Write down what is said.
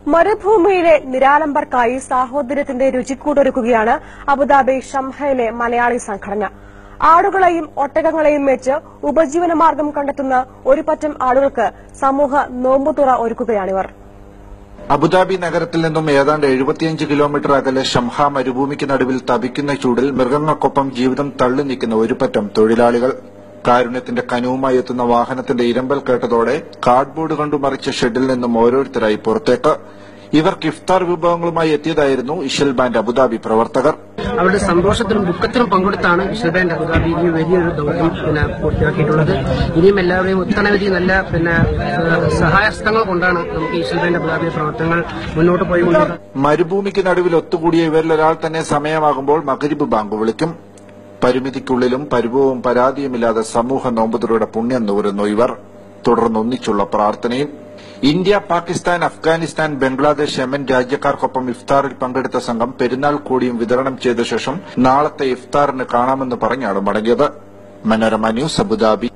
മരുഭൂമിയിലെ നിരാലംബർക്കായി സാഹോദര്യത്തിന്റെ രുചിക്കൂടൊരുക്കുകയാണ് അബുദാബി ഷംഹയിലെ മലയാളി സംഘടന ആടുകളെയും ഒട്ടകങ്ങളെയും വെച്ച് ഉപജീവനമാർഗം കണ്ടെത്തുന്ന ഒരു പറ്റം ആളുകൾക്ക് സമൂഹ നോമ്പുതുറ ഒരുക്കുകയാണിവർ അബുദാബി നഗരത്തിൽ നിന്നും ഏതാണ്ട് എഴുപത്തിയഞ്ച് കിലോമീറ്റർ അകലെ ഷംഹ മരുഭൂമിക്ക് നടുവിൽ തപിക്കുന്ന ചൂടിൽ മൃഗങ്ങൾക്കൊപ്പം ജീവിതം തള്ളി നിൽക്കുന്ന ഒരു പറ്റം തൊഴിലാളികൾ കാരുണ്യത്തിന്റെ കനുവുമായി എത്തുന്ന വാഹനത്തിന്റെ ഇരമ്പൽ കേട്ടതോടെ കാർഡ്ബോർഡ് കൊണ്ടു മറിച്ച ഷെഡിൽ നിന്നും ഓരോരുത്തരായി പുറത്തേക്ക് ഇവർക്ക് ഇഫ്താർ വിഭവങ്ങളുമായി എത്തിയതായിരുന്നു ഇഷൽ ബാൻഡ് അബുദാബി പ്രവർത്തകർ അവരുടെ സന്തോഷത്തിലും ദുഃഖത്തിലും പങ്കെടുത്താണ് ഇഷ്ടബാൻഡ് അബുദാബി ഈ വലിയൊരു ദൗത്യം പിന്നെ പൂർത്തിയാക്കിയിട്ടുള്ളത് ഇനിയും എല്ലാവരെയും ഒട്ടനവധി നല്ല പിന്നെ ഏഹ്, സഹായഹസ്തങ്ങൾ കൊണ്ടാണ് നമുക്ക് ഈ ഇഷ്ടബാൻഡ് അബുദാബിയുടെ പ്രവർത്തനങ്ങൾ മുന്നോട്ട് പോയിക്കൊണ്ടിരിക്കുന്നത് മരുഭൂമിക്ക് നടുവിൽ ഒത്തുകൂടിയ ഇവരിൽ ഒരാൾ തന്നെ സമയമാകുമ്പോൾ മകരിബ് ബാങ്ക് വിളിക്കും പരിമിതിക്കുള്ളിലും പരിഭവവും പരാതിയുമില്ലാതെ സമൂഹ നോമ്പുതരുടെ പുണ്യം നൂറുന്നു ഇവർ തുടർന്ന് ഒന്നിച്ചുള്ള പ്രാർത്ഥനയും ഇന്ത്യ പാകിസ്ഥാൻ അഫ്ഗാനിസ്ഥാൻ ബംഗ്ലാദേശ് യമൻ രാജ്യക്കാർക്കൊപ്പം ഇഫ്താറിൽ പങ്കെടുത്ത സംഘം പെരുന്നാൾ കൂടിയും വിതരണം ചെയ്ത ശേഷം നാളത്തെ ഇഫ്താറിന് കാണാമെന്ന് പറഞ്ഞാണ് മടങ്ങിയത് മനോരമ ന്യൂസ് അബുദാബി